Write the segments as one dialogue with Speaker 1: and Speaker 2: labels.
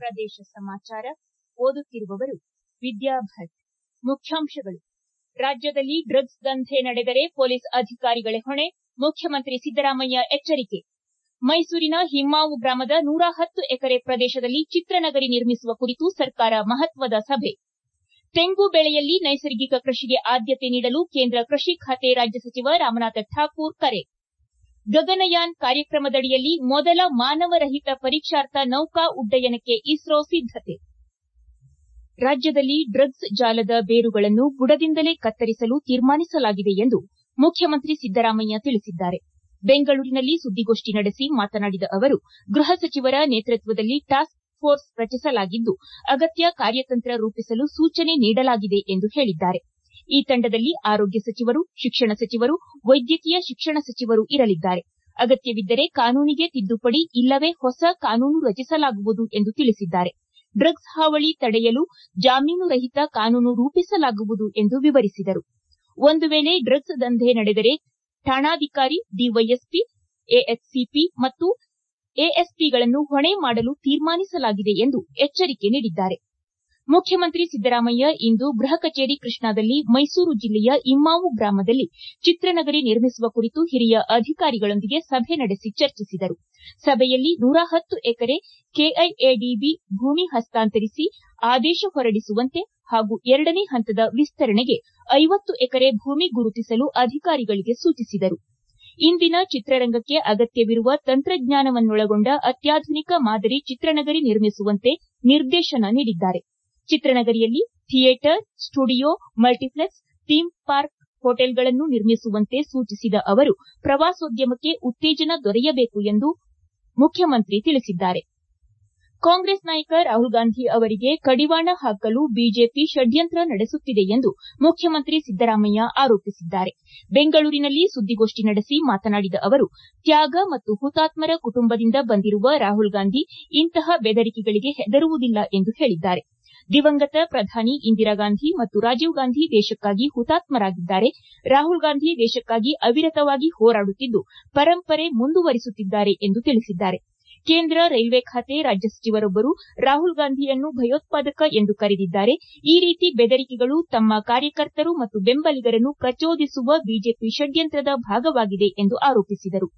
Speaker 1: ಪ್ರದೇಶ ಸಮಾಚಾರ ಓದುತ್ತಿರುವವರು ವಿದ್ಯಾ ಭಟ್ ಮುಖ್ಯಾಂಶಗಳು ರಾಜ್ಯದಲ್ಲಿ ಡ್ರಗ್ಸ್ ದಂಧೆ ನಡೆದರೆ ಪೊಲೀಸ್ ಅಧಿಕಾರಿಗಳೇ ಹೊಣೆ ಮುಖ್ಯಮಂತ್ರಿ ಸಿದ್ದರಾಮಯ್ಯ ಎಚ್ಚರಿಕೆ ಮೈಸೂರಿನ ಹಿಮ್ಮಾವು ಗ್ರಾಮದ ನೂರ ಹತ್ತು ಎಕರೆ ಪ್ರದೇಶದಲ್ಲಿ ಚಿತ್ರನಗರಿ ನಿರ್ಮಿಸುವ ಕುರಿತು ಸರ್ಕಾರ ಮಹತ್ವದ ಸಭೆ ತೆಂಗು ಬೆಳೆಯಲ್ಲಿ ನೈಸರ್ಗಿಕ ಕೃಷಿಗೆ ಆದ್ಯತೆ ನೀಡಲು ಕೇಂದ್ರ ಕೃಷಿ ಖಾತೆ ರಾಜ್ಯ ಸಚಿವ ರಾಮನಾಥ ಠಾಕೂರ್ ಕರೆ ಗಗನಯಾನ್ ಕಾರ್ಯಕ್ರಮದಡಿಯಲ್ಲಿ ಮೊದಲ ಮಾನವರಹಿತ ಪರೀಕ್ಷಾರ್ಥ ನೌಕಾ ಉಡ್ಡಯನಕ್ಕೆ ಇಸ್ರೋ ಸಿದ್ದತೆ ರಾಜ್ಯದಲ್ಲಿ ಡ್ರಗ್ಸ್ ಜಾಲದ ಬೇರುಗಳನ್ನು ಬುಡದಿಂದಲೇ ಕತ್ತರಿಸಲು ತೀರ್ಮಾನಿಸಲಾಗಿದೆ ಎಂದು ಮುಖ್ಯಮಂತ್ರಿ ಸಿದ್ದರಾಮಯ್ಯ ತಿಳಿಸಿದ್ದಾರೆ ಬೆಂಗಳೂರಿನಲ್ಲಿ ಸುದ್ದಿಗೋಷ್ಠಿ ನಡೆಸಿ ಮಾತನಾಡಿದ ಅವರು ಗೃಹ ಸಚಿವರ ನೇತೃತ್ವದಲ್ಲಿ ಟಾಸ್ಕ್ ಫೋರ್ಸ್ ರಚಿಸಲಾಗಿದ್ದು ಅಗತ್ಯ ಕಾರ್ಯತಂತ್ರ ರೂಪಿಸಲು ಸೂಚನೆ ನೀಡಲಾಗಿದೆ ಎಂದು ಹೇಳಿದ್ದಾರೆ ಈ ತಂಡದಲ್ಲಿ ಆರೋಗ್ಯ ಸಚಿವರು ಶಿಕ್ಷಣ ಸಚಿವರು ವೈದ್ಯಕೀಯ ಶಿಕ್ಷಣ ಸಚಿವರು ಇರಲಿದ್ದಾರೆ ಅಗತ್ಯವಿದ್ದರೆ ಕಾನೂನಿಗೆ ತಿದ್ದುಪಡಿ ಇಲ್ಲವೇ ಹೊಸ ಕಾನೂನು ರಚಿಸಲಾಗುವುದು ಎಂದು ತಿಳಿಸಿದ್ದಾರೆ ಡ್ರಗ್ಸ್ ಹಾವಳಿ ತಡೆಯಲು ಜಾಮೀನು ರಹಿತ ಕಾನೂನು ರೂಪಿಸಲಾಗುವುದು ಎಂದು ವಿವರಿಸಿದರು ಒಂದು ವೇಳೆ ಡ್ರಗ್ಸ್ ದಂಧೆ ನಡೆದರೆ ಠಾಣಾಧಿಕಾರಿ ಡಿವೈಎಸ್ಪಿ ಎಎಸ್ಸಿಪಿ ಮತ್ತು ಎಎಸ್ಪಿಗಳನ್ನು ಹೊಣೆ ಮಾಡಲು ತೀರ್ಮಾನಿಸಲಾಗಿದೆ ಎಂದು ಎಚ್ಚರಿಕೆ ನೀಡಿದ್ದಾರೆ ಮುಖ್ಯಮಂತ್ರಿ ಸಿದ್ದರಾಮಯ್ಯ ಇಂದು ಗೃಹ ಕಚೇರಿ ಕೃಷ್ಣಾದಲ್ಲಿ ಮೈಸೂರು ಜಿಲ್ಲೆಯ ಇಮ್ಮಾವು ಗ್ರಾಮದಲ್ಲಿ ಚಿತ್ರನಗರಿ ನಿರ್ಮಿಸುವ ಕುರಿತು ಹಿರಿಯ ಅಧಿಕಾರಿಗಳೊಂದಿಗೆ ಸಭೆ ನಡೆಸಿ ಚರ್ಚಿಸಿದರು ಸಭೆಯಲ್ಲಿ ನೂರ ಹತ್ತು ಎಕರೆ ಕೆಐಎಡಿಬಿ ಭೂಮಿ ಹಸ್ತಾಂತರಿಸಿ ಆದೇಶ ಹೊರಡಿಸುವಂತೆ ಹಾಗೂ ಎರಡನೇ ಹಂತದ ವಿಸ್ತರಣೆಗೆ ಐವತ್ತು ಎಕರೆ ಭೂಮಿ ಗುರುತಿಸಲು ಅಧಿಕಾರಿಗಳಿಗೆ ಸೂಚಿಸಿದರು ಇಂದಿನ ಚಿತ್ರರಂಗಕ್ಕೆ ಅಗತ್ಯವಿರುವ ತಂತ್ರಜ್ಞಾನವನ್ನೊಳಗೊಂಡ ಅತ್ಯಾಧುನಿಕ ಮಾದರಿ ಚಿತ್ರನಗರಿ ನಿರ್ಮಿಸುವಂತೆ ನಿರ್ದೇಶನ ನೀಡಿದ್ದಾರೆ ಚಿತ್ರನಗರಿಯಲ್ಲಿ theatre studio multiplex theme park ಹೋಟೆಲ್ಗಳನ್ನು ನಿರ್ಮಿಸುವಂತೆ ಸೂಚಿಸಿದ ಅವರು ಪ್ರವಾಸೋದ್ಯಮಕ್ಕೆ ಉತ್ತೇಜನ ದೊರೆಯಬೇಕು ಎಂದು ಮುಖ್ಯಮಂತ್ರಿ ತಿಳಿಸಿದ್ದಾರೆ ಕಾಂಗ್ರೆಸ್ ನಾಯಕ ರಾಹುಲ್ ಗಾಂಧಿ ಅವರಿಗೆ ಕಡಿವಾಣ ಹಾಕಲು ಬಿಜೆಪಿ ಷಡ್ಯಂತ್ರ ನಡೆಸುತ್ತಿದೆ ಎಂದು ಮುಖ್ಯಮಂತ್ರಿ ಸಿದ್ದರಾಮಯ್ಯ ಆರೋಪಿಸಿದ್ದಾರೆ ಬೆಂಗಳೂರಿನಲ್ಲಿ ಸುದ್ದಿಗೋಷ್ಠಿ ನಡೆಸಿ ಮಾತನಾಡಿದ ಅವರು ತ್ಯಾಗ ಮತ್ತು ಹುತಾತ್ಮರ ಕುಟುಂಬದಿಂದ ಬಂದಿರುವ ರಾಹುಲ್ ಗಾಂಧಿ ಇಂತಹ ಬೆದರಿಕೆಗಳಿಗೆ ಹೆದರುವುದಿಲ್ಲ ಎಂದು ಹೇಳಿದ್ದಾರೆ ದಿವಂಗತ ಪ್ರಧಾನಿ ಇಂದಿರಾ ಗಾಂಧಿ ಮತ್ತು ರಾಜೀವ್ ಗಾಂಧಿ ದೇಶಕ್ಕಾಗಿ ಹುತಾತ್ಮರಾಗಿದ್ದಾರೆ ರಾಹುಲ್ ಗಾಂಧಿ ದೇಶಕ್ಕಾಗಿ ಅವಿರತವಾಗಿ ಹೋರಾಡುತ್ತಿದ್ದು ಪರಂಪರೆ ಮುಂದುವರಿಸುತ್ತಿದ್ದಾರೆ ಎಂದು ತಿಳಿಸಿದ್ದಾರೆ ಕೇಂದ್ರ ರೈಲ್ವೆ ಖಾತೆ ರಾಜ್ಯ ಸಚಿವರೊಬ್ಬರು ರಾಹುಲ್ ಗಾಂಧಿಯನ್ನು ಭಯೋತ್ಪಾದಕ ಎಂದು ಕರೆದಿದ್ದಾರೆ ಈ ರೀತಿ ಬೆದರಿಕೆಗಳು ತಮ್ಮ ಕಾರ್ಯಕರ್ತರು ಮತ್ತು ಬೆಂಬಲಿಗರನ್ನು ಪ್ರಚೋದಿಸುವ ಬಿಜೆಪಿ ಷಡ್ಯಂತ್ರದ ಭಾಗವಾಗಿದೆ ಎಂದು ಆರೋಪಿಸಿದರು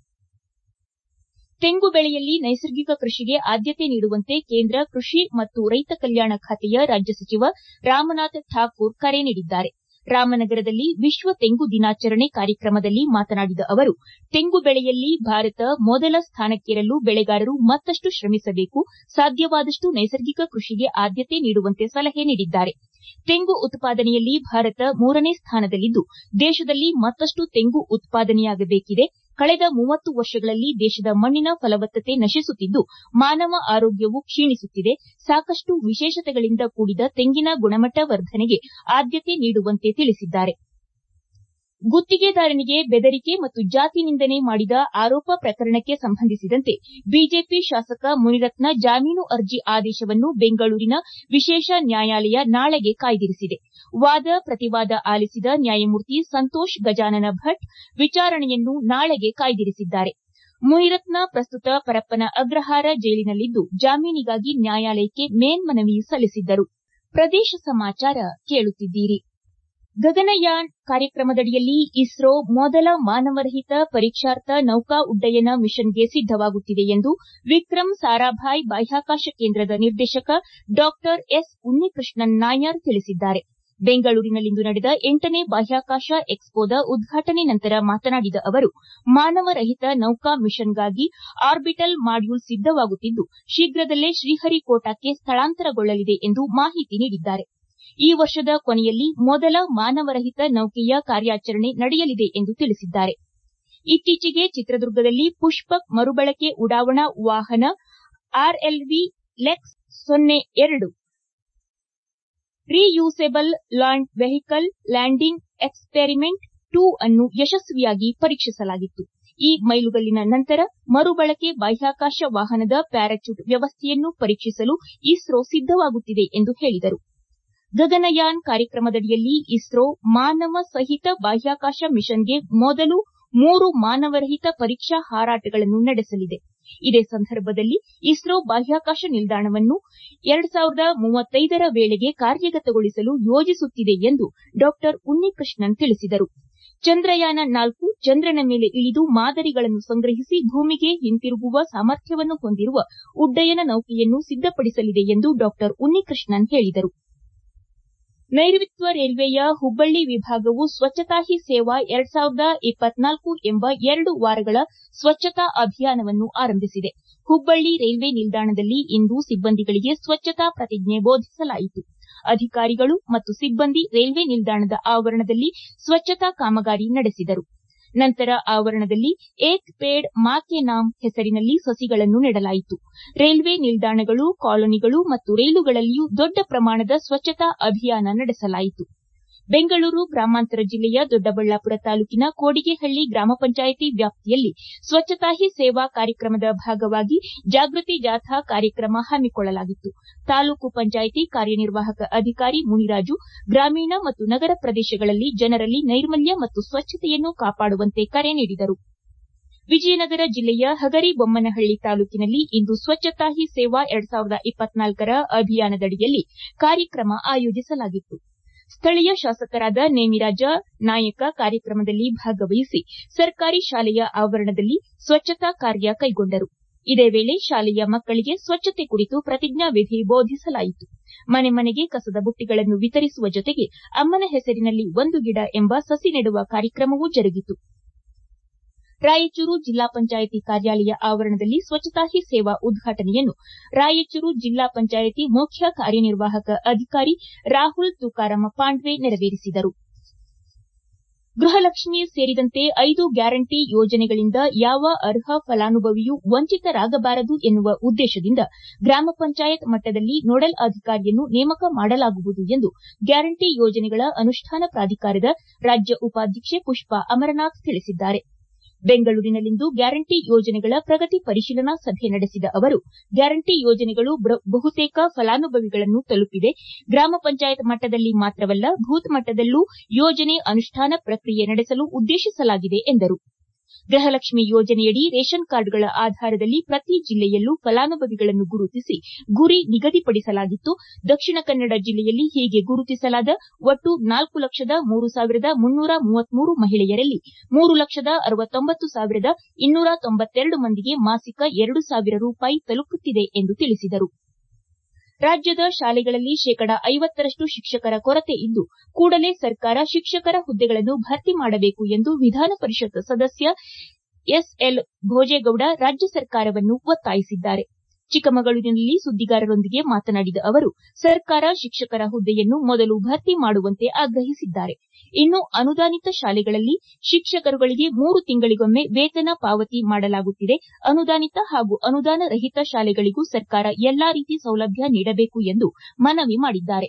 Speaker 1: ತೆಂಗು ಬೆಳೆಯಲ್ಲಿ ನೈಸರ್ಗಿಕ ಕೃಷಿಗೆ ಆದ್ಯತೆ ನೀಡುವಂತೆ ಕೇಂದ್ರ ಕೃಷಿ ಮತ್ತು ರೈತ ಕಲ್ಯಾಣ ಖಾತೆಯ ರಾಜ್ಯ ಸಚಿವ ರಾಮನಾಥ್ ಠಾಕೂರ್ ಕರೆ ನೀಡಿದ್ದಾರೆ ರಾಮನಗರದಲ್ಲಿ ವಿಶ್ವ ತೆಂಗು ದಿನಾಚರಣೆ ಕಾರ್ಯಕ್ರಮದಲ್ಲಿ ಮಾತನಾಡಿದ ಅವರು ತೆಂಗು ಬೆಳೆಯಲ್ಲಿ ಭಾರತ ಮೊದಲ ಸ್ಥಾನಕ್ಕೇರಲು ಬೆಳೆಗಾರರು ಮತ್ತಷ್ಟು ಶ್ರಮಿಸಬೇಕು ಸಾಧ್ಯವಾದಷ್ಟು ನೈಸರ್ಗಿಕ ಕೃಷಿಗೆ ಆದ್ಯತೆ ನೀಡುವಂತೆ ಸಲಹೆ ನೀಡಿದ್ದಾರೆ ತೆಂಗು ಉತ್ಪಾದನೆಯಲ್ಲಿ ಭಾರತ ಮೂರನೇ ಸ್ಥಾನದಲ್ಲಿದ್ದು ದೇಶದಲ್ಲಿ ಮತ್ತಷ್ಟು ತೆಂಗು ಉತ್ಪಾದನೆಯಾಗಬೇಕಿದೆ ಕಳೆದ ಮೂವತ್ತು ವರ್ಷಗಳಲ್ಲಿ ದೇಶದ ಮಣ್ಣಿನ ಫಲವತ್ತತೆ ನಶಿಸುತ್ತಿದ್ದು ಮಾನವ ಆರೋಗ್ಯವು ಕ್ಷೀಣಿಸುತ್ತಿದೆ ಸಾಕಷ್ಟು ವಿಶೇಷತೆಗಳಿಂದ ಕೂಡಿದ ತೆಂಗಿನ ಗುಣಮಟ್ಟ ವರ್ಧನೆಗೆ ಆದ್ಯತೆ ನೀಡುವಂತೆ ತಿಳಿಸಿದ್ದಾರೆ ಗುತ್ತಿಗೆದಾರನಿಗೆ ಬೆದರಿಕೆ ಮತ್ತು ಜಾತಿ ನಿಂದನೆ ಮಾಡಿದ ಆರೋಪ ಪ್ರಕರಣಕ್ಕೆ ಸಂಬಂಧಿಸಿದಂತೆ ಬಿಜೆಪಿ ಶಾಸಕ ಮುನಿರತ್ನ ಜಾಮೀನು ಅರ್ಜಿ ಆದೇಶವನ್ನು ಬೆಂಗಳೂರಿನ ವಿಶೇಷ ನ್ಯಾಯಾಲಯ ನಾಳೆಗೆ ಕಾಯ್ದಿರಿಸಿದೆ ವಾದ ಪ್ರತಿವಾದ ಆಲಿಸಿದ ನ್ಯಾಯಮೂರ್ತಿ ಸಂತೋಷ್ ಗಜಾನನ ಭಟ್ ವಿಚಾರಣೆಯನ್ನು ನಾಳೆಗೆ ಕಾಯ್ದಿರಿಸಿದ್ದಾರೆ ಮುನಿರತ್ನ ಪ್ರಸ್ತುತ ಪರಪ್ಪನ ಅಗ್ರಹಾರ ಜೈಲಿನಲ್ಲಿದ್ದು ಜಾಮೀನಿಗಾಗಿ ನ್ಯಾಯಾಲಯಕ್ಕೆ ಮೇಲ್ಮನವಿ ಸಲ್ಲಿಸಿದ್ದರು ಪ್ರದೇಶ ಸಮಾಚಾರ ಕೇಳುತ್ತಿದ್ದೀರಿ ಗಗನಯಾನ್ ಕಾರ್ಯಕ್ರಮದಡಿಯಲ್ಲಿ ಇಸ್ರೋ ಮೊದಲ ಮಾನವರಹಿತ ಪರೀಕ್ಷಾರ್ಥ ನೌಕಾ ಉಡ್ಡಯನ ಮಿಷನ್ಗೆ ಸಿದ್ದವಾಗುತ್ತಿದೆ ಎಂದು ವಿಕ್ರಮ್ ಸಾರಾಭಾಯ್ ಬಾಹ್ಯಾಕಾಶ ಕೇಂದ್ರದ ನಿರ್ದೇಶಕ ಡಾ ಎಸ್ ಉನ್ನಿಕೃಷ್ಣನ್ ನಾಯರ್ ತಿಳಿಸಿದ್ದಾರೆ ಬೆಂಗಳೂರಿನಲ್ಲಿಂದು ನಡೆದ ಎಂಟನೇ ಬಾಹ್ಯಾಕಾಶ ಎಕ್ಸ್ಪೋದ ಉದ್ಘಾಟನೆ ನಂತರ ಮಾತನಾಡಿದ ಅವರು ಮಾನವರಹಿತ ನೌಕಾ ಮಿಷನ್ಗಾಗಿ ಆರ್ಬಿಟಲ್ ಮಾಡ್ಯೂಲ್ ಸಿದ್ದವಾಗುತ್ತಿದ್ದು ಶೀಘ್ರದಲ್ಲೇ ಶ್ರೀಹರಿಕೋಟಾಕ್ಕೆ ಸ್ಥಳಾಂತರಗೊಳ್ಳಲಿದೆ ಎಂದು ಮಾಹಿತಿ ನೀಡಿದ್ದಾರೆ ಈ ವರ್ಷದ ಕೊನೆಯಲ್ಲಿ ಮೊದಲ ಮಾನವರಹಿತ ನೌಕೆಯ ಕಾರ್ಯಾಚರಣೆ ನಡೆಯಲಿದೆ ಎಂದು ತಿಳಿಸಿದ್ದಾರೆ ಇತ್ತೀಚೆಗೆ ಚಿತ್ರದುರ್ಗದಲ್ಲಿ ಪುಷ್ಪಕ್ ಮರುಬಳಕೆ ಉಡಾವಣಾ ವಾಹನ ಆರ್ಎಲ್ವಿ ಲೆಕ್ಸ್ ಸೊನ್ನೆ ಎರಡು reusable launch vehicle landing experiment two ಅನ್ನು ಯಶಸ್ವಿಯಾಗಿ ಪರೀಕ್ಷಿಸಲಾಗಿತ್ತು ಈ ಮೈಲುಗಲ್ಲಿನ ನಂತರ ಮರುಬಳಕೆ ಬಾಹ್ಯಾಕಾಶ ವಾಹನದ ಪ್ಯಾರಾಚೂಟ್ ವ್ಯವಸ್ಥೆಯನ್ನು ಪರೀಕ್ಷಿಸಲು ಇಸ್ರೋ ಸಿದ್ದವಾಗುತ್ತಿದೆ ಎಂದು ಹೇಳಿದರು ಗಗನಯಾನ್ ಕಾರ್ಯಕ್ರಮದಡಿಯಲ್ಲಿ ಇಸ್ರೋ ಮಾನವ ಸಹಿತ ಬಾಹ್ಯಾಕಾಶ ಮಿಷನ್ಗೆ ಮೊದಲು ಮೂರು ಮಾನವರಹಿತ ಪರೀಕ್ಷಾ ಹಾರಾಟಗಳನ್ನು ನಡೆಸಲಿದೆ ಇದೇ ಸಂದರ್ಭದಲ್ಲಿ ಇಸ್ರೋ ಬಾಹ್ಯಾಕಾಶ ನಿಲ್ದಾಣವನ್ನು ಎರಡು ಸಾವಿರದ ಮೂವತ್ತೈದರ ವೇಳೆಗೆ ಕಾರ್ಯಗತಗೊಳಿಸಲು ಯೋಜಿಸುತ್ತಿದೆ ಎಂದು ಡಾ ಉನ್ನಿಕೃಷ್ಣನ್ ತಿಳಿಸಿದರು ಚಂದ್ರಯಾನ ನಾಲ್ಕು ಚಂದ್ರನ ಮೇಲೆ ಇಳಿದು ಮಾದರಿಗಳನ್ನು ಸಂಗ್ರಹಿಸಿ ಭೂಮಿಗೆ ಹಿಂತಿರುಗುವ ಸಾಮರ್ಥ್ಯವನ್ನು ಹೊಂದಿರುವ ಉಡ್ಡಯನ ನೌಕೆಯನ್ನು ಸಿದ್ದಪಡಿಸಲಿದೆ ಎಂದು ಡಾ ಉನ್ನಿಕೃಷ್ಣನ್ ಹೇಳಿದರು ನೈಋತ್ಯ ರೈಲ್ವೆಯ ಹುಬ್ಬಳ್ಳಿ ವಿಭಾಗವು ಸ್ವಚ್ಛತಾ ಹಿ ಸೇವಾ ಎರಡ್ ಸಾವಿರದ ಇಪ್ಪತ್ನಾಲ್ಕು ಎಂಬ ಎರಡು ವಾರಗಳ ಸ್ವಚ್ಛತಾ ಅಭಿಯಾನವನ್ನು ಆರಂಭಿಸಿದೆ ಹುಬ್ಬಳ್ಳಿ ರೈಲ್ವೆ ನಿಲ್ದಾಣದಲ್ಲಿ ಇಂದು ಸಿಬ್ಬಂದಿಗಳಿಗೆ ಸ್ವಚ್ಛತಾ ಪ್ರತಿಜ್ಞೆ ಬೋಧಿಸಲಾಯಿತು ಅಧಿಕಾರಿಗಳು ಮತ್ತು ಸಿಬ್ಬಂದಿ ರೈಲ್ವೆ ನಿಲ್ದಾಣದ ಆವರಣದಲ್ಲಿ ಸ್ವಚ್ಛತಾ ಕಾಮಗಾರಿ ನಡೆಸಿದರು ನಂತರ ಆವರಣದಲ್ಲಿ ಏಕ್ ಪೇಡ್ ಮಾ ಕೆ ನಾಮ್ ಹೆಸರಿನಲ್ಲಿ ಸಸಿಗಳನ್ನು ನೆಡಲಾಯಿತು ರೈಲ್ವೆ ನಿಲ್ದಾಣಗಳು ಕಾಲೋನಿಗಳು ಮತ್ತು ರೈಲುಗಳಲ್ಲಿಯೂ ದೊಡ್ಡ ಪ್ರಮಾಣದ ಸ್ವಚ್ಛತಾ ಅಭಿಯಾನ ನಡೆಸಲಾಯಿತು ಬೆಂಗಳೂರು ಗ್ರಾಮಾಂತರ ಜಿಲ್ಲೆಯ ದೊಡ್ಡಬಳ್ಳಾಪುರ ತಾಲೂಕಿನ ಕೋಡಿಗೆಹಳ್ಳಿ ಗ್ರಾಮ ಪಂಚಾಯಿತಿ ವ್ಯಾಪ್ತಿಯಲ್ಲಿ ಸ್ವಚ್ಛತಾ ಹಿ ಸೇವಾ ಕಾರ್ಯಕ್ರಮದ ಭಾಗವಾಗಿ ಜಾಗೃತಿ ಜಾಥಾ ಕಾರ್ಯಕ್ರಮ ಹಮ್ಮಿಕೊಳ್ಳಲಾಗಿತ್ತು ತಾಲೂಕು ಪಂಚಾಯಿತಿ ಕಾರ್ಯನಿರ್ವಾಹಕ ಅಧಿಕಾರಿ ಮುನಿರಾಜು ಗ್ರಾಮೀಣ ಮತ್ತು ನಗರ ಪ್ರದೇಶಗಳಲ್ಲಿ ಜನರಲ್ಲಿ ನೈರ್ಮಲ್ಯ ಮತ್ತು ಸ್ವಚ್ಛತೆಯನ್ನು ಕಾಪಾಡುವಂತೆ ಕರೆ ನೀಡಿದರು ವಿಜಯನಗರ ಜಿಲ್ಲೆಯ ಹಗರಿಬೊಮ್ಮನಹಳ್ಳಿ ತಾಲೂಕಿನಲ್ಲಿ ಇಂದು ಸ್ವಚ್ಛತಾ ಹಿ ಸೇವಾ ಎರಡ್ ಸಾವಿರದ ಇಪ್ಪತ್ನಾಲ್ಕರ ಅಭಿಯಾನದಡಿಯಲ್ಲಿ ಕಾರ್ಯಕ್ರಮ ಆಯೋಜಿಸಲಾಗಿತ್ತು ಸ್ಥಳೀಯ ಶಾಸಕರಾದ ನೇಮಿರಾಜ ನಾಯಕ ಕಾರ್ಯಕ್ರಮದಲ್ಲಿ ಭಾಗವಹಿಸಿ ಸರ್ಕಾರಿ ಶಾಲೆಯ ಆವರಣದಲ್ಲಿ ಸ್ವಚ್ಛತಾ ಕಾರ್ಯ ಕೈಗೊಂಡರು ಇದೇ ವೇಳೆ ಶಾಲೆಯ ಮಕ್ಕಳಿಗೆ ಸ್ವಚ್ಛತೆ ಕುರಿತು ಪ್ರತಿಜ್ಞಾವಿಧಿ ಬೋಧಿಸಲಾಯಿತು ಮನೆ ಮನೆಗೆ ಕಸದ ಬುಟ್ಟಿಗಳನ್ನು ವಿತರಿಸುವ ಜೊತೆಗೆ ಅಮ್ಮನ ಹೆಸರಿನಲ್ಲಿ ಒಂದು ಗಿಡ ಎಂಬ ಸಸಿ ನೆಡುವ ಕಾರ್ಯಕ್ರಮವೂ ಜರುಗಿತು ರಾಯಚೂರು ಜಿಲ್ಲಾ ಪಂಚಾಯಿತಿ ಕಾರ್ಯಾಲಯ ಆವರಣದಲ್ಲಿ ಸ್ವಚ್ಛತಾ ಹಿ ಸೇವಾ ಉದ್ಘಾಟನೆಯನ್ನು ರಾಯಚೂರು ಜಿಲ್ಲಾ ಪಂಚಾಯಿತಿ ಮುಖ್ಯ ಕಾರ್ಯನಿರ್ವಾಹಕ ಅಧಿಕಾರಿ ರಾಹುಲ್ ತುಕಾರಾಮ ಪಾಂಡ್ವೆ ನೆರವೇರಿಸಿದರು ಗೃಹಲಕ್ಷ್ಮಿ ಸೇರಿದಂತೆ ಐದು ಗ್ಯಾರಂಟಿ ಯೋಜನೆಗಳಿಂದ ಯಾವ ಅರ್ಹ ಫಲಾನುಭವಿಯೂ ವಂಚಿತರಾಗಬಾರದು ಎನ್ನುವ ಉದ್ದೇಶದಿಂದ ಗ್ರಾಮ ಪಂಚಾಯತ್ ಮಟ್ಟದಲ್ಲಿ ನೋಡಲ್ ಅಧಿಕಾರಿಯನ್ನು ನೇಮಕ ಮಾಡಲಾಗುವುದು ಎಂದು ಗ್ಯಾರಂಟಿ ಯೋಜನೆಗಳ ಅನುಷ್ಠಾನ ಪ್ರಾಧಿಕಾರದ ರಾಜ್ಯ ಉಪಾಧ್ಯಕ್ಷೆ ಪುಷ್ಪಾ ಅಮರನಾಥ್ ತಿಳಿಸಿದ್ದಾರೆ ಬೆಂಗಳೂರಿನಲ್ಲಿಂದು ಗ್ಯಾರಂಟಿ ಯೋಜನೆಗಳ ಪ್ರಗತಿ ಪರಿಶೀಲನಾ ಸಭೆ ನಡೆಸಿದ ಅವರು ಗ್ಯಾರಂಟಿ ಯೋಜನೆಗಳು ಬಹುತೇಕ ಫಲಾನುಭವಿಗಳನ್ನು ತಲುಪಿದೆ ಗ್ರಾಮ ಪಂಚಾಯತ್ ಮಟ್ಟದಲ್ಲಿ ಮಾತ್ರವಲ್ಲ ಬೂತ್ ಮಟ್ಟದಲ್ಲೂ ಯೋಜನೆ ಅನುಷ್ಠಾನ ಪ್ರಕ್ರಿಯೆ ನಡೆಸಲು ಉದ್ದೇಶಿಸಲಾಗಿದೆ ಎಂದರು ಗೃಹಲಕ್ಷ್ಮಿ ಯೋಜನೆಯಡಿ ರೇಷನ್ ಕಾರ್ಡ್ಗಳ ಆಧಾರದಲ್ಲಿ ಪ್ರತಿ ಜಿಲ್ಲೆಯಲ್ಲೂ ಫಲಾನುಭವಿಗಳನ್ನು ಗುರುತಿಸಿ ಗುರಿ ನಿಗದಿಪಡಿಸಲಾಗಿತ್ತು ದಕ್ಷಿಣ ಕನ್ನಡ ಜಿಲ್ಲೆಯಲ್ಲಿ ಹೀಗೆ ಗುರುತಿಸಲಾದ ಒಟ್ಟು ನಾಲ್ಕು ಲಕ್ಷದ ಮೂರು ಸಾವಿರದ ಮುನ್ನೂರ ಮೂವತ್ಮೂರು ಮಹಿಳೆಯರಲ್ಲಿ ಮೂರು ಲಕ್ಷದ ಅರವತ್ತೊಂಬತ್ತು ಸಾವಿರದ ಇನ್ನೂರ ತೊಂಬತ್ತೆರಡು ಮಂದಿಗೆ ಮಾಸಿಕ ಎರಡು ಸಾವಿರ ರೂಪಾಯಿ ತಲುಪುತ್ತಿದೆ ಎಂದು ತಿಳಿಸಿದರು ರಾಜ್ಯದ ಶಾಲೆಗಳಲ್ಲಿ ಶೇಕಡ ಐವತ್ತರಷ್ಟು ಶಿಕ್ಷಕರ ಕೊರತೆ ಇದ್ದು ಕೂಡಲೇ ಸರ್ಕಾರ ಶಿಕ್ಷಕರ ಹುದ್ದೆಗಳನ್ನು ಭರ್ತಿ ಮಾಡಬೇಕು ಎಂದು ವಿಧಾನ ಪರಿಷತ್ ಸದಸ್ಯ ಎಸ್ಎಲ್ ಭೋಜೇಗೌಡ ರಾಜ್ಯ ಸರ್ಕಾರವನ್ನು ಒತ್ತಾಯಿಸಿದ್ದಾರೆ ಚಿಕ್ಕಮಗಳೂರಿನಲ್ಲಿ ಸುದ್ದಿಗಾರರೊಂದಿಗೆ ಮಾತನಾಡಿದ ಅವರು ಸರ್ಕಾರ ಶಿಕ್ಷಕರ ಹುದ್ದೆಯನ್ನು ಮೊದಲು ಭರ್ತಿ ಮಾಡುವಂತೆ ಆಗ್ರಹಿಸಿದ್ದಾರೆ ಇನ್ನು ಅನುದಾನಿತ ಶಾಲೆಗಳಲ್ಲಿ ಶಿಕ್ಷಕರುಗಳಿಗೆ ಮೂರು ತಿಂಗಳಿಗೊಮ್ಮೆ ವೇತನ ಪಾವತಿ ಮಾಡಲಾಗುತ್ತಿದೆ ಅನುದಾನಿತ ಹಾಗೂ ಅನುದಾನ ರಹಿತ ಶಾಲೆಗಳಿಗೂ ಸರ್ಕಾರ ಎಲ್ಲಾ ರೀತಿ ಸೌಲಭ್ಯ ನೀಡಬೇಕು ಎಂದು ಮನವಿ ಮಾಡಿದ್ದಾರೆ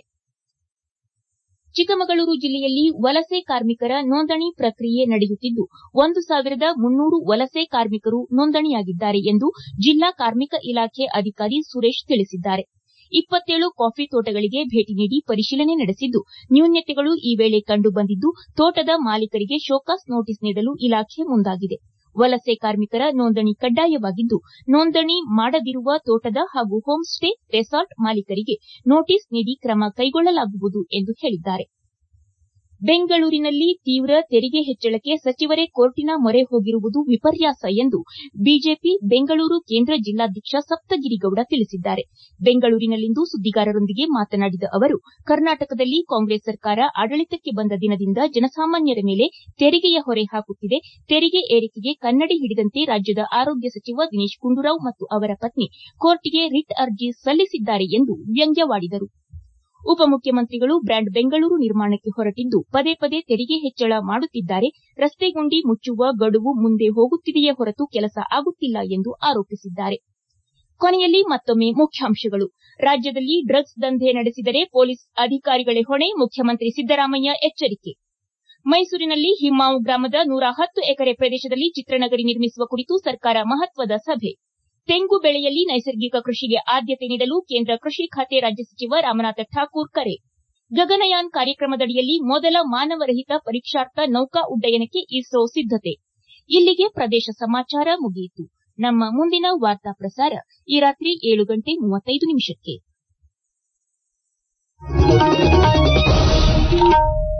Speaker 1: ಚಿಕ್ಕಮಗಳೂರು ಜಿಲ್ಲೆಯಲ್ಲಿ ವಲಸೆ ಕಾರ್ಮಿಕರ ನೋಂದಣಿ ಪ್ರಕ್ರಿಯೆ ನಡೆಯುತ್ತಿದ್ದು ಒಂದು ಸಾವಿರದ ಮುನ್ನೂರು ವಲಸೆ ಕಾರ್ಮಿಕರು ನೋಂದಣಿಯಾಗಿದ್ದಾರೆ ಎಂದು ಜಿಲ್ಲಾ ಕಾರ್ಮಿಕ ಇಲಾಖೆ ಅಧಿಕಾರಿ ಸುರೇಶ್ ತಿಳಿಸಿದ್ದಾರೆ ಇಪ್ಪತ್ತೇಳು ಕಾಫಿ ತೋಟಗಳಿಗೆ ಭೇಟಿ ನೀಡಿ ಪರಿಶೀಲನೆ ನಡೆಸಿದ್ದು ನ್ಯೂನತೆಗಳು ಈ ವೇಳೆ ಕಂಡು ಬಂದಿದ್ದು ತೋಟದ ಮಾಲೀಕರಿಗೆ ಶೋಕಾಸ್ ನೋಟಿಸ್ ನೀಡಲು ಇಲಾಖೆ ಮುಂದಾಗಿದೆ ವಲಸೆ ಕಾರ್ಮಿಕರ ನೋಂದಣಿ ಕಡ್ಡಾಯವಾಗಿದ್ದು ನೋಂದಣಿ ಮಾಡದಿರುವ ತೋಟದ ಹಾಗೂ ಹೋಂ ಸ್ಟೇ ರೆಸಾರ್ಟ್ ಮಾಲೀಕರಿಗೆ ನೋಟಿಸ್ ನೀಡಿ ಕ್ರಮ ಕೈಗೊಳ್ಳಲಾಗುವುದು ಎಂದು ಹೇಳಿದ್ದಾರೆ ಬೆಂಗಳೂರಿನಲ್ಲಿ ತೀವ್ರ ತೆರಿಗೆ ಹೆಚ್ಚಳಕ್ಕೆ ಸಚಿವರೇ ಕೋರ್ಟಿನ ಮೊರೆ ಹೋಗಿರುವುದು ವಿಪರ್ಯಾಸ ಎಂದು ಬಿಜೆಪಿ ಬೆಂಗಳೂರು ಕೇಂದ್ರ ಜಿಲ್ಲಾಧ್ಯಕ್ಷ ಸಪ್ತಗಿರಿಗೌಡ ತಿಳಿಸಿದ್ದಾರೆ ಬೆಂಗಳೂರಿನಲ್ಲಿಂದು ಸುದ್ದಿಗಾರರೊಂದಿಗೆ ಮಾತನಾಡಿದ ಅವರು ಕರ್ನಾಟಕದಲ್ಲಿ ಕಾಂಗ್ರೆಸ್ ಸರ್ಕಾರ ಆಡಳಿತಕ್ಕೆ ಬಂದ ದಿನದಿಂದ ಜನಸಾಮಾನ್ಯರ ಮೇಲೆ ತೆರಿಗೆಯ ಹೊರೆ ಹಾಕುತ್ತಿದೆ ತೆರಿಗೆ ಏರಿಕೆಗೆ ಕನ್ನಡಿ ಹಿಡಿದಂತೆ ರಾಜ್ಯದ ಆರೋಗ್ಯ ಸಚಿವ ದಿನೇಶ್ ಗುಂಡೂರಾವ್ ಮತ್ತು ಅವರ ಪತ್ನಿ ಕೋರ್ಟ್ಗೆ ರಿಟ್ ಅರ್ಜಿ ಸಲ್ಲಿಸಿದ್ದಾರೆ ಎಂದು ವ್ಯಂಗ್ಯವಾಡಿದರು ಉಪಮುಖ್ಯಮಂತ್ರಿಗಳು ಬ್ರ್ಯಾಂಡ್ ಬೆಂಗಳೂರು ನಿರ್ಮಾಣಕ್ಕೆ ಹೊರಟಿದ್ದು ಪದೇ ಪದೇ ತೆರಿಗೆ ಹೆಚ್ಚಳ ಮಾಡುತ್ತಿದ್ದಾರೆ ರಸ್ತೆ ಗುಂಡಿ ಮುಚ್ಚುವ ಗಡುವು ಮುಂದೆ ಹೋಗುತ್ತಿದೆಯೇ ಹೊರತು ಕೆಲಸ ಆಗುತ್ತಿಲ್ಲ ಎಂದು ಆರೋಪಿಸಿದ್ದಾರೆ ಕೊನೆಯಲ್ಲಿ ಮತ್ತೊಮ್ಮೆ ಮುಖ್ಯಾಂಶಗಳು ರಾಜ್ಯದಲ್ಲಿ ಡ್ರಗ್ಸ್ ದಂಧೆ ನಡೆಸಿದರೆ ಪೊಲೀಸ್ ಅಧಿಕಾರಿಗಳೇ ಹೊಣೆ ಮುಖ್ಯಮಂತ್ರಿ ಸಿದ್ದರಾಮಯ್ಯ ಎಚ್ಚರಿಕೆ ಮೈಸೂರಿನಲ್ಲಿ ಹಿಮ್ಮಾವು ಗ್ರಾಮದ ನೂರ ಹತ್ತು ಎಕರೆ ಪ್ರದೇಶದಲ್ಲಿ ಚಿತ್ರನಗರಿ ನಿರ್ಮಿಸುವ ಕುರಿತು ಸರ್ಕಾರ ಮಹತ್ವದ ಸಭೆ ತೆಂಗು ಬೆಳೆಯಲ್ಲಿ ನೈಸರ್ಗಿಕ ಕೃಷಿಗೆ ಆದ್ಯತೆ ನೀಡಲು ಕೇಂದ್ರ ಕೃಷಿ ಖಾತೆ ರಾಜ್ಯ ಸಚಿವ ರಾಮನಾಥ ಠಾಕೂರ್ ಕರೆ ಗಗನಯಾನ್ ಕಾರ್ಯಕ್ರಮದಡಿಯಲ್ಲಿ ಮೊದಲ ಮಾನವರಹಿತ ಪರೀಕ್ಷಾರ್ಥ ನೌಕಾ ಉಡ್ಡಯನಕ್ಕೆ ಇಸ್ರೋ ಸಿದ್ದತೆ ಇಲ್ಲಿಗೆ ಪ್ರದೇಶ ಸಮಾಚಾರ ಮುಗಿಯಿತು ನಮ್ಮ ಮುಂದಿನ ವಾರ್ತಾ ಪ್ರಸಾರ ಈ ರಾತ್ರಿ ಏಳು ಗಂಟೆ ಮೂವತ್ತೈದು ನಿಮಿಷಕ್ಕೆ